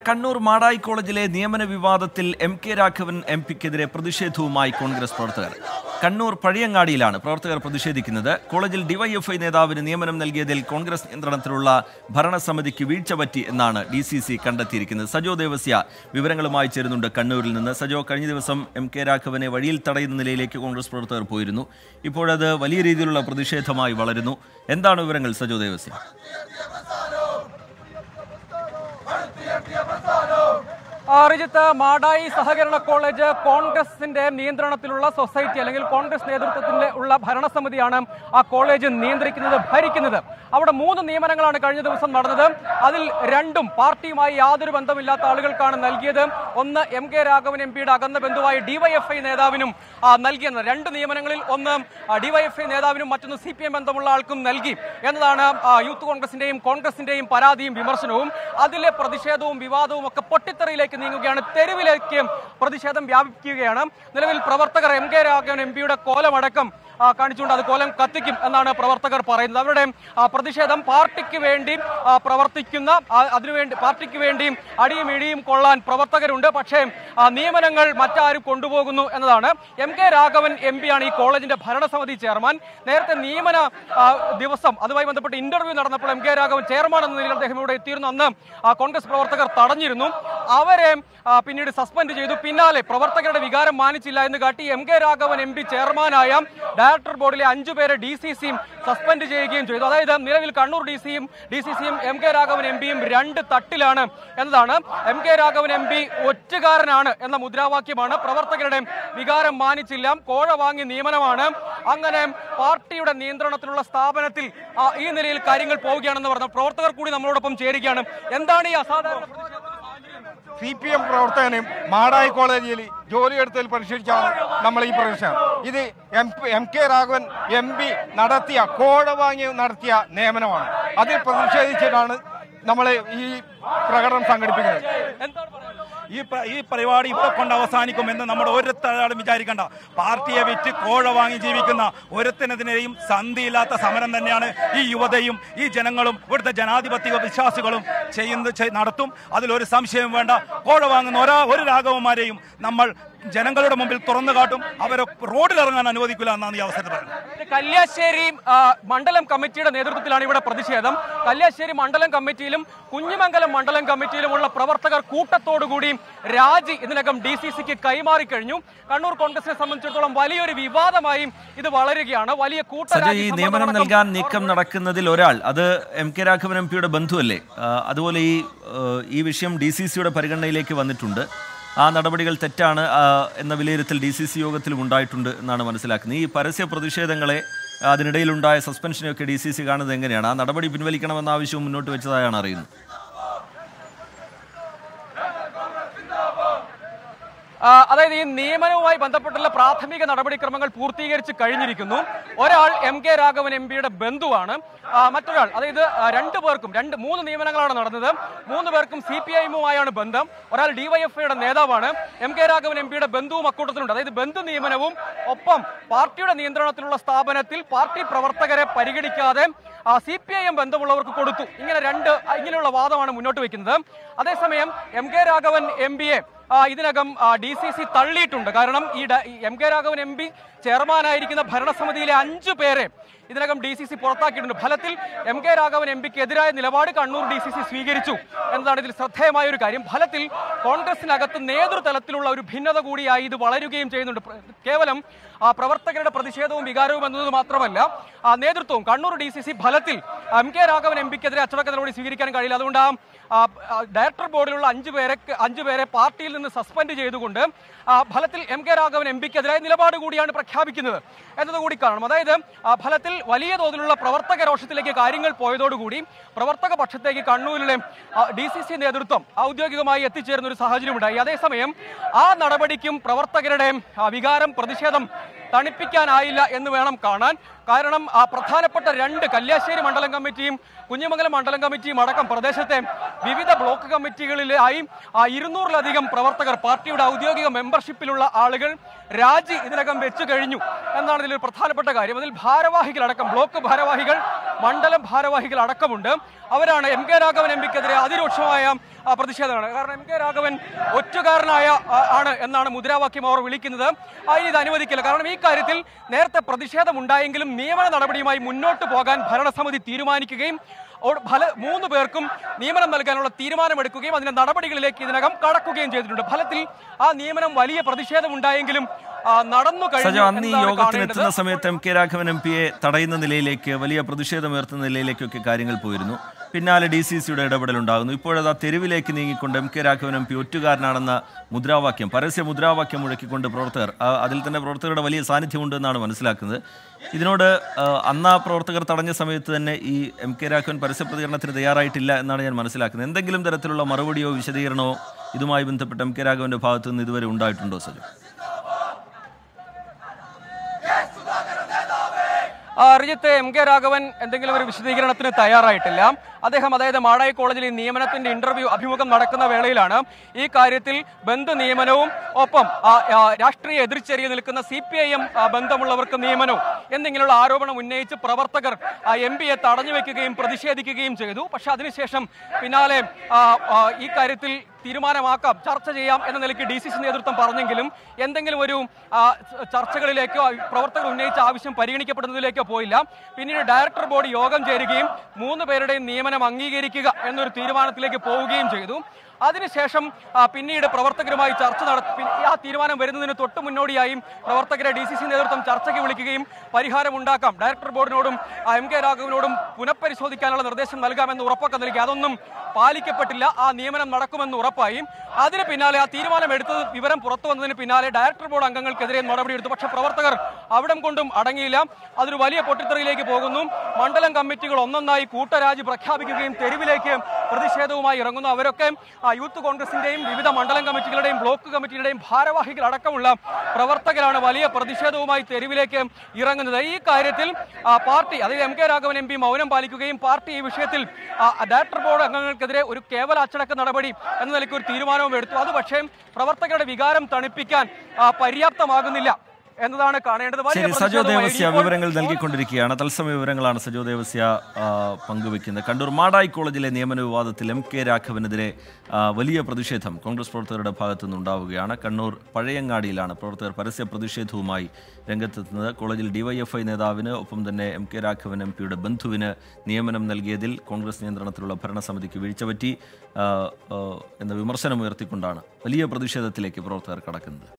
കണ്ണൂർ മാടായി കോളേജിലെ നിയമന വിവാദത്തിൽ എം കെ രാഘവൻ എം പിക്കെതിരെ പ്രതിഷേധവുമായി കോൺഗ്രസ് പ്രവർത്തകർ കണ്ണൂർ പഴിയങ്ങാടിയിലാണ് പ്രവർത്തകർ പ്രതിഷേധിക്കുന്നത് കോളേജിൽ ഡിവൈഎഫ്ഐ നേതാവിന് നിയമനം നൽകിയതിൽ കോൺഗ്രസ് നിയന്ത്രണത്തിലുള്ള ഭരണസമിതിക്ക് വീഴ്ച പറ്റി എന്നാണ് ഡി സി സി കണ്ടെത്തിയിരിക്കുന്നത് സജോ ദേവസ്യ വിവരങ്ങളുമായി ചേരുന്നുണ്ട് കണ്ണൂരിൽ നിന്ന് സജോ കഴിഞ്ഞ ദിവസം എം കെ രാഘവനെ വഴിയിൽ തടയുന്ന നിലയിലേക്ക് കോൺഗ്രസ് പ്രവർത്തകർ പോയിരുന്നു ഇപ്പോഴത് വലിയ രീതിയിലുള്ള പ്രതിഷേധമായി വളരുന്നു എന്താണ് വിവരങ്ങൾ സജോ ദേവസ്യ ആ, റിജിത്ത് മാടായി സഹകരണ കോളേജ് കോൺഗ്രസിന്റെ നിയന്ത്രണത്തിലുള്ള സൊസൈറ്റി അല്ലെങ്കിൽ കോൺഗ്രസ് നേതൃത്വത്തിന്റെ ഉള്ള ഭരണസമിതിയാണ് ആ കോളേജ് നിയന്ത്രിക്കുന്നത് ഭരിക്കുന്നത് അവിടെ മൂന്ന് നിയമനങ്ങളാണ് കഴിഞ്ഞ ദിവസം നടന്നത് അതിൽ രണ്ടും പാർട്ടിയുമായി യാതൊരു ബന്ധമില്ലാത്ത ആളുകൾക്കാണ് നൽകിയത് ഒന്ന് എം കെ രാഘവൻ എം പിയുടെ അകന്ന ബന്ധുവായ ഡിവൈഎഫ്ഐ നേതാവിനും ആ, നൽകിയെന്ന് രണ്ട് നിയമനങ്ങളിൽ ഒന്ന് ഡിവൈഎഫ്ഐ നേതാവിനും മറ്റൊന്ന് സി പി എം ബന്ധമുള്ള ആൾക്കും നൽകി എന്നതാണ് ആ, യൂത്ത് കോൺഗ്രസിന്റെയും കോൺഗ്രസിന്റെയും പരാതിയും വിമർശനവും അതിലെ പ്രതിഷേധവും വിവാദവും ഒക്കെ പൊട്ടിത്തെറിയിലേക്ക് നീങ്ങുകയാണ് തെരുവിലേക്ക് പ്രതിഷേധം വ്യാപിക്കുകയാണ് നിലവിൽ പ്രവർത്തകർ എം കെ രാഘവൻ എം പിയുടെ കോലമടക്കം ആ, കാണിച്ചുകൊണ്ട് അത് കോലം കത്തിക്കും എന്നാണ് പ്രവർത്തകർ പറയുന്നത് അവരുടെ ആ, പ്രതിഷേധം പാർട്ടിക്ക് വേണ്ടി ആ, പ്രവർത്തിക്കുന്ന ആ, അതിനുവേണ്ടി പാർട്ടിക്ക് വേണ്ടി അടിയും ഇടിയും കൊള്ളാൻ പ്രവർത്തകരുണ്ട് പക്ഷേ ആ, നിയമനങ്ങൾ മറ്റാരും കൊണ്ടുപോകുന്നു എന്നതാണ് എം കെ രാഘവൻ എം പിയാണ് ഈ കോളേജിന്റെ ഭരണസമിതി ചെയർമാൻ നേരത്തെ നിയമന ആ, ദിവസം അതുമായി ബന്ധപ്പെട്ട് ഇന്റർവ്യൂ നടന്നപ്പോൾ എം കെ രാഘവൻ ചെയർമാൻ എന്ന നിലയിൽ അദ്ദേഹം ഇവിടെ എത്തിയിരുന്നു അന്ന് ആ, കോൺഗ്രസ് പ്രവർത്തകർ തടഞ്ഞിരുന്നു അവരെ ആ, പിന്നീട് സസ്പെൻഡ് ചെയ്തു പിന്നാലെ പ്രവർത്തകരുടെ വികാരം മാനിച്ചില്ല എന്ന് കാട്ടി M K Raghavan M P ചെയർമാനായ ഡയറക്ടർ ബോർഡിലെ അഞ്ചു പേരെ ഡി സി സിയും സസ്പെൻഡ് ചെയ്യുകയും ചെയ്തു അതായത് നിലവിൽ കണ്ണൂർ ഡി സിയും ഡി സി സിയും എം കെ രാഘവൻ എം പിയും രണ്ട് തട്ടിലാണ് എന്നതാണ് M K Raghavan M P ഒറ്റുകാരനാണ് എന്ന മുദ്രാവാക്യമാണ് പ്രവർത്തകരുടെ വികാരം മാനിച്ചില്ല കോഴ വാങ്ങി നിയമനമാണ് അങ്ങനെ പാർട്ടിയുടെ നിയന്ത്രണത്തിലുള്ള സ്ഥാപനത്തിൽ ആ, ഈ നിലയിൽ കാര്യങ്ങൾ പോവുകയാണെന്ന് പറഞ്ഞ പ്രവർത്തകർ കൂടി നമ്മളോടൊപ്പം ചേരുകയാണ് എന്താണ് ഈ അസാധാരണ പ്രതിഷേധത്തിന് സാഹചര്യം? സി പി എം പ്രവർത്തകനും മാടായി കോളേജിൽ ജോലിയെടുത്തതിൽ പ്രതിഷേധിച്ചാണ് നമ്മൾ ഈ പ്രതിഷേധം ഇത് M M K Raghavan M P നടത്തിയ കോഴ വാങ്ങി നടത്തിയ നിയമനമാണ് അതിൽ പ്രതിഷേധിച്ചിട്ടാണ് നമ്മൾ ഈ പ്രകടനം സംഘടിപ്പിക്കുന്നത് എന്താണ് പറയാനുള്ളത് ഈ പ- ഈ പരിപാടി ഇവിടെ കൊണ്ട് അവസാനിക്കുമെന്ന് നമ്മുടെ ഒരുത്തരാളും വിചാരിക്കണ്ട പാർട്ടിയെ വിറ്റ് കോഴ വാങ്ങി ജീവിക്കുന്ന ഒരുത്തിനെതിരെയും സന്ധിയില്ലാത്ത സമരം തന്നെയാണ് ഈ യുവതയും ഈ ജനങ്ങളും ഇവിടുത്തെ ജനാധിപത്യ വിശ്വാസികളും ചെയ്യുന്ന ചെയ്- നടത്തും അതിലൊരു സംശയവും വേണ്ട കോഴ വാങ്ങുന്ന ഒരാ ഒരു രാഘവന്മാരെയും നമ്മൾ ജനങ്ങളുടെ മുമ്പിൽ തുറന്നു കാട്ടും അവരെ റോഡിലിറങ്ങാൻ അനുവദിക്കില്ല എന്നാണ് ഈ അവസരത്തിൽ പറയുന്നത് കല്യാശ്ശേരി ആ, മണ്ഡലം കമ്മിറ്റിയുടെ നേതൃത്വത്തിലാണ് ഇവിടെ പ്രതിഷേധം കല്യാശ്ശേരി മണ്ഡലം കമ്മിറ്റിയിലും കുഞ്ഞിമംഗലം മണ്ഡലം കമ്മിറ്റിയിലുമുള്ള പ്രവർത്തകർ കൂട്ടത്തോടുകൂടി രാജി ഇതിനകം ഡി സി സിക്ക് കൈമാറിക്കഴിഞ്ഞു കണ്ണൂർ കോൺഗ്രസിനെ സംബന്ധിച്ചിടത്തോളം വലിയൊരു വിവാദമായി ഇത് വളരുകയാണ് വലിയ കൂട്ട സജ രാജി ഈ സമ്മർദ്ദം നിയമനം അടക്കം നൽകാൻ നീക്കം നടക്കുന്നതിൽ ഒരാൾ അത് എം കെ രാഘവൻ എം പിയുടെ ബന്ധുവല്ലേ ആ, അതുപോലെ ഈ ആ, ഈ വിഷയം ഡി സി സിയുടെ പരിഗണനയിലേക്ക് വന്നിട്ടുണ്ട് ആ നടപടികൾ തെറ്റാണ് ആ, എന്ന വിലയിരുത്തൽ ഡി സി സി യോഗത്തിലും ഉണ്ടായിട്ടുണ്ട് എന്നാണ് മനസ്സിലാക്കുന്നത് ഈ പരസ്യ പ്രതിഷേധങ്ങളെ അതിനിടയിലുണ്ടായ സസ്പെൻഷനെയൊക്കെ ഡി സി സി കാണുന്നത് എങ്ങനെയാണ് ആ നടപടി പിൻവലിക്കണമെന്ന ആവശ്യവും മുന്നോട്ട് വെച്ചതായാണ് അറിയുന്നത് ആ, അതായത് ഈ നിയമനവുമായി ബന്ധപ്പെട്ടുള്ള പ്രാഥമിക നടപടിക്രമങ്ങൾ പൂർത്തീകരിച്ച് കഴിഞ്ഞിരിക്കുന്നു ഒരാൾ എം കെ രാഘവൻ എം പിയുടെ ബന്ധുവാണ് ആ, മറ്റൊരാൾ അതായത് ആ, രണ്ടു പേർക്കും രണ്ട് മൂന്ന് നിയമനങ്ങളാണ് നടന്നത് മൂന്ന് പേർക്കും സി പി ഐഎമ്മുമായാണ് ബന്ധം ഒരാൾ ഡിവൈഎഫ്ഐയുടെ നേതാവാണ് എം കെ രാഘവൻ എം പിയുടെ ബന്ധുവും അക്കൂട്ടത്തിലുണ്ട് അതായത് ബന്ധു നിയമനവും ഒപ്പം പാർട്ടിയുടെ നിയന്ത്രണത്തിലുള്ള സ്ഥാപനത്തിൽ പാർട്ടി പ്രവർത്തകരെ പരിഗണിക്കാതെ സി പി ഐ എം ബന്ധമുള്ളവർക്ക് കൊടുത്തു ഇങ്ങനെ രണ്ട് ഇങ്ങനെയുള്ള വാദമാണ് മുന്നോട്ട് വെക്കുന്നത് അതേസമയം എം കെ രാഘവൻ എം പിയെ ആ, ഇതിനകം ഡി സി സി തള്ളിയിട്ടുണ്ട് കാരണം ഈ ഡ- ഈ M K Raghavan M P ചെയർമാനായിരിക്കുന്ന ഭരണസമിതിയിലെ അഞ്ചു പേരെ ഇതിനകം ഡി സി സി പുറത്താക്കിയിട്ടുണ്ട് ഫലത്തിൽ എം കെ രാഘവൻ എം പിക്ക് എതിരായ നിലപാട് കണ്ണൂർ ഡി സി സി സ്വീകരിച്ചു എന്നതാണ് ഇതിൽ ശ്രദ്ധേയമായ ഒരു കാര്യം ഫലത്തിൽ കോൺഗ്രസിനകത്ത് നേതൃതലത്തിലുള്ള ഒരു ഭിന്നത കൂടിയായി ഇത് വളരുകയും ചെയ്യുന്നുണ്ട് പ്ര- കേവലം ആ, പ്രവർത്തകരുടെ പ്രതിഷേധവും വികാരവും എന്നത് മാത്രമല്ല ആ, നേതൃത്വവും കണ്ണൂർ ഡി സി സി ഫലത്തിൽ എം കെ രാഘവൻ എം പിക്കെതിരെ അച്ചടക്ക നടപടി സ്വീകരിക്കാൻ കഴിയില്ല അതുകൊണ്ട് ആ ആ, ആ, ഡയറക്ടർ ബോർഡിലുള്ള അഞ്ചു പേരെ അഞ്ചു പേരെ പാർട്ടിയിൽ നിന്ന് സസ്പെൻഡ് ചെയ്തുകൊണ്ട് ആ, ഫലത്തിൽ എം കെ രാഘവൻ എം പിക്കെതിരായ നിലപാട് കൂടിയാണ് പ്രഖ്യാപിക്കുന്നത് എന്നതുകൂടി കാണണം അതായത് ആ, ഫലത്തിൽ വലിയ തോതിലുള്ള പ്രവർത്തക രോഷത്തിലേക്ക് കാര്യങ്ങൾ പോയതോടുകൂടി പ്രവർത്തക പക്ഷത്തേക്ക് കണ്ണൂരിലെ ഡി സി സി നേതൃത്വം ഔദ്യോഗികമായി എത്തിച്ചേരുന്ന ഒരു സാഹചര്യമുണ്ടായി അതേസമയം ആ നടപടിക്കും പ്രവർത്തകരുടെ ആ, വികാരം പ്രതിഷേധം തണുപ്പിക്കാനായില്ല എന്ന് വേണം കാണാൻ കാരണം ആ പ്രധാനപ്പെട്ട രണ്ട് കല്യാശ്ശേരി മണ്ഡലം കമ്മിറ്റിയും കുഞ്ഞിമംഗലം മണ്ഡലം കമ്മിറ്റിയും അടക്കം പ്രദേശത്തെ വിവിധ ബ്ലോക്ക് കമ്മിറ്റികളിലായി ആ ഇരുന്നൂറിലധികം പ്രവർത്തകർ പാർട്ടിയുടെ ഔദ്യോഗിക മെമ്പർഷിപ്പിലുള്ള ആളുകൾ രാജി ഇതിനകം വെച്ചു കഴിഞ്ഞു എന്നാണ് ഇതിൽ പ്രധാനപ്പെട്ട കാര്യം അതിൽ ഭാരവാഹികളടക്കം ബ്ലോക്ക് ഭാരവാഹികൾ മണ്ഡലം ഭാരവാഹികൾ അടക്കമുണ്ട് അവരാണ് എം കെ രാഘവൻ എം പിക്കെതിരെ അതിരൂക്ഷമായ ആ, പ്രതിഷേധമാണ് കാരണം എം കെ രാഘവൻ ഒറ്റുകാരനായ ആ, ആണ് എന്നാണ് മുദ്രാവാക്യം അവർ വിളിക്കുന്നത് ആ, ഇനി ഇത് അനുവദിക്കില്ല കാരണം ഈ കാര്യത്തിൽ നേരത്തെ പ്രതിഷേധമുണ്ടായെങ്കിലും നിയമന നടപടിയുമായി മുന്നോട്ട് പോകാൻ ഭരണസമിതി തീരുമാനിക്കുകയും ഓ- ഫല മൂന്ന് പേർക്കും നിയമനം നൽകാനുള്ള തീരുമാനമെടുക്കുകയും അതിന്റെ നടപടികളിലേക്ക് ഇതിനകം കടക്കുകയും ചെയ്തിട്ടുണ്ട് ഫലത്തിൽ ആ നിയമനം വലിയ പ്രതിഷേധമുണ്ടായെങ്കിലും ആ, നടന്നു സജോ കഴിഞ്ഞു അന്ന് ഈ എന്നതാണ് യോഗത്തിന് കാണേണ്ടത്. എത്തുന്ന സമയത്ത് എം കെ രാഘവൻ എം പിയെ തടയുന്ന നിലയിലേക്ക് വലിയ പ്രതിഷേധമുയർത്തുന്ന നിലയിലേക്കൊക്കെ കാര്യങ്ങൾ പോയിരുന്നു പിന്നാലെ ഡി സി സിയുടെ ഇടപെടലുണ്ടാകുന്നു ഇപ്പോഴത് ആ തെരുവിലേക്ക് നീങ്ങിക്കൊണ്ട് M K Raghavan M P ഒറ്റുകാരനാണെന്ന മുദ്രാവാക്യം പരസ്യ മുദ്രാവാക്യം മുഴക്കിക്കൊണ്ട് പ്രവർത്തകർ ആ, അതിൽ തന്നെ പ്രവർത്തകരുടെ വലിയ സാന്നിധ്യമുണ്ട് എന്നാണ് മനസ്സിലാക്കുന്നത് ഇതിനോട് ആ, അന്ന് ആ പ്രവർത്തകർ തടഞ്ഞ സമയത്ത് തന്നെ ഈ എം കെ രാഘവൻ പരസ്യ പ്രതികരണത്തിന് തയ്യാറായിട്ടില്ല എന്നാണ് ഞാൻ മനസ്സിലാക്കുന്നത് എന്തെങ്കിലും തരത്തിലുള്ള മറുപടിയോ വിശദീകരണമോ ഇതുമായി ബന്ധപ്പെട്ട് എം കെ രാഘവന്റെ ഭാഗത്ത് നിന്ന് ഇതുവരെ ഉണ്ടായിട്ടുണ്ടോ സജോ ആ, റിജിത്ത് എം കെ രാഘവൻ എന്തെങ്കിലും ഒരു വിശദീകരണത്തിന് തയ്യാറായിട്ടില്ല അദ്ദേഹം അതായത് മാടായി കോളേജിൽ ഈ നിയമനത്തിന്റെ ഇന്റർവ്യൂ അഭിമുഖം നടക്കുന്ന വേളയിലാണ് ഈ കാര്യത്തിൽ ബന്ധു നിയമനവും ഒപ്പം ആ, ആ, രാഷ്ട്രീയ എതിർച്ചെറിയ നിൽക്കുന്ന സി പി ഐ എം ബന്ധമുള്ളവർക്ക് നിയമനവും എന്നിങ്ങനെയുള്ള ആരോപണം ഉന്നയിച്ച് പ്രവർത്തകർ എം പിയെ തടഞ്ഞു വെക്കുകയും പ്രതിഷേധിക്കുകയും ചെയ്തു പക്ഷെ അതിനുശേഷം പിന്നാലെ ആ, ആ, ഈ കാര്യത്തിൽ തീരുമാനമാക്കാം ചർച്ച ചെയ്യാം എന്ന നിലയ്ക്ക് ഡി സി സി നേതൃത്വം പറഞ്ഞെങ്കിലും എന്തെങ്കിലും ഒരു ആ, ച- ചർച്ചകളിലേക്കോ പ്രവർത്തകർ ഉന്നയിച്ച ആവശ്യം പരിഗണിക്കപ്പെടുന്നതിലേക്കോ പോയില്ല പിന്നീട് ഡയറക്ടർ ബോർഡ് യോഗം ചേരുകയും മൂന്ന് പേരുടെയും നിയമനം അംഗീകരിക്കുക എന്നൊരു തീരുമാനത്തിലേക്ക് പോവുകയും ചെയ്തു അതിനുശേഷം ആ, പിന്നീട് പ്രവർത്തകരുമായി ചർച്ച നടത്തി ആ തീരുമാനം വരുന്നതിന് തൊട്ട് മുന്നോടിയായും പ്രവർത്തകരെ ഡി സി സി നേതൃത്വം ചർച്ചയ്ക്ക് വിളിക്കുകയും പരിഹാരം ഉണ്ടാക്കാം ഡയറക്ടർ ബോർഡിനോടും ആ, എം കെ രാഘവനോടും പുനഃപരിശോധിക്കാനുള്ള നിർദ്ദേശം നൽകാമെന്ന് ഉറപ്പൊക്കെ നൽകി അതൊന്നും പാലിക്കപ്പെട്ടില്ല ആ നിയമനം നടക്കുമെന്ന് ഉറപ്പായി അതിന് പിന്നാലെ ആ തീരുമാനം എടുത്തത് വിവരം പുറത്തു വന്നതിന് പിന്നാലെ ഡയറക്ടർ ബോർഡ് അംഗങ്ങൾക്കെതിരെ നടപടിയെടുത്തു പക്ഷേ പ്രവർത്തകർ അവിടം കൊണ്ടും അടങ്ങിയില്ല അതൊരു വലിയ പൊട്ടിത്തെറിയിലേക്ക് പോകുന്നു മണ്ഡലം കമ്മിറ്റികൾ ഒന്നൊന്നായി കൂട്ടരാജി പ്രഖ്യാപിക്കുകയും തെരുവിലേക്ക് പ്രതിഷേധവുമായി ഇറങ്ങുന്നു അവരൊക്കെ ആ, യൂത്ത് കോൺഗ്രസിന്റെയും വിവിധ മണ്ഡലം കമ്മിറ്റികളുടെയും ബ്ലോക്ക് കമ്മിറ്റികളുടെയും ഭാരവാഹികൾ അടക്കമുള്ള പ്രവർത്തകരാണ് വലിയ പ്രതിഷേധവുമായി തെരുവിലേക്ക് ഇറങ്ങുന്നത് ഈ കാര്യത്തിൽ ആ, പാർട്ടി അതായത് M K Raghavan M P മൗനം പാലിക്കുകയും പാർട്ടി ഈ വിഷയത്തിൽ ആ, ഡയറക്ടർ ബോർഡ് അംഗങ്ങൾക്കെതിരെ ഒരു കേവല അച്ചടക്ക നടപടി എന്ന നിലയ്ക്ക് ഒരു തീരുമാനവും എടുത്തു അത് പക്ഷേ പ്രവർത്തകരുടെ വികാരം തണുപ്പിക്കാൻ ആ, പര്യാപ്തമാകുന്നില്ല എന്നതാണ് കാണേണ്ടത് വലിയ ശരി സജോ പ്രതിഷേധവുമായി ദേവസ്യ ഇപ്പോൾ വിവരങ്ങൾ നൽകിക്കൊണ്ടിരിക്കുകയാണ് തത്സമയ വിവരങ്ങളാണ് സജോ ദേവസ്യ ആ, പങ്കുവെക്കുന്നത് കണ്ണൂർ മാടായി കോളേജിലെ നിയമന വിവാദത്തിൽ എം കെ രാഘവനെതിരെ ആ, വലിയ പ്രതിഷേധം കോൺഗ്രസ് പ്രവർത്തകരുടെ ഭാഗത്തു നിന്നുണ്ടാവുകയാണ് കണ്ണൂർ പഴയങ്ങാടിയിലാണ് പ്രവർത്തകർ പരസ്യ പ്രതിഷേധവുമായി രംഗത്തെത്തുന്നത് കോളേജിൽ ഡിവൈഎഫ്ഐ നേതാവിന് ഒപ്പം തന്നെ എം കെ രാഘവൻ എം പിയുടെ ബന്ധുവിന് നിയമനം നൽകിയതിൽ കോൺഗ്രസ് നിയന്ത്രണത്തിലുള്ള ഭരണസമിതിക്ക് വീഴ്ച പറ്റി ആ, ആ, എന്ന വിമർശനം ഉയർത്തിക്കൊണ്ടാണ് വലിയ പ്രതിഷേധത്തിലേക്ക് പ്രവർത്തകർ കടക്കുന്നത്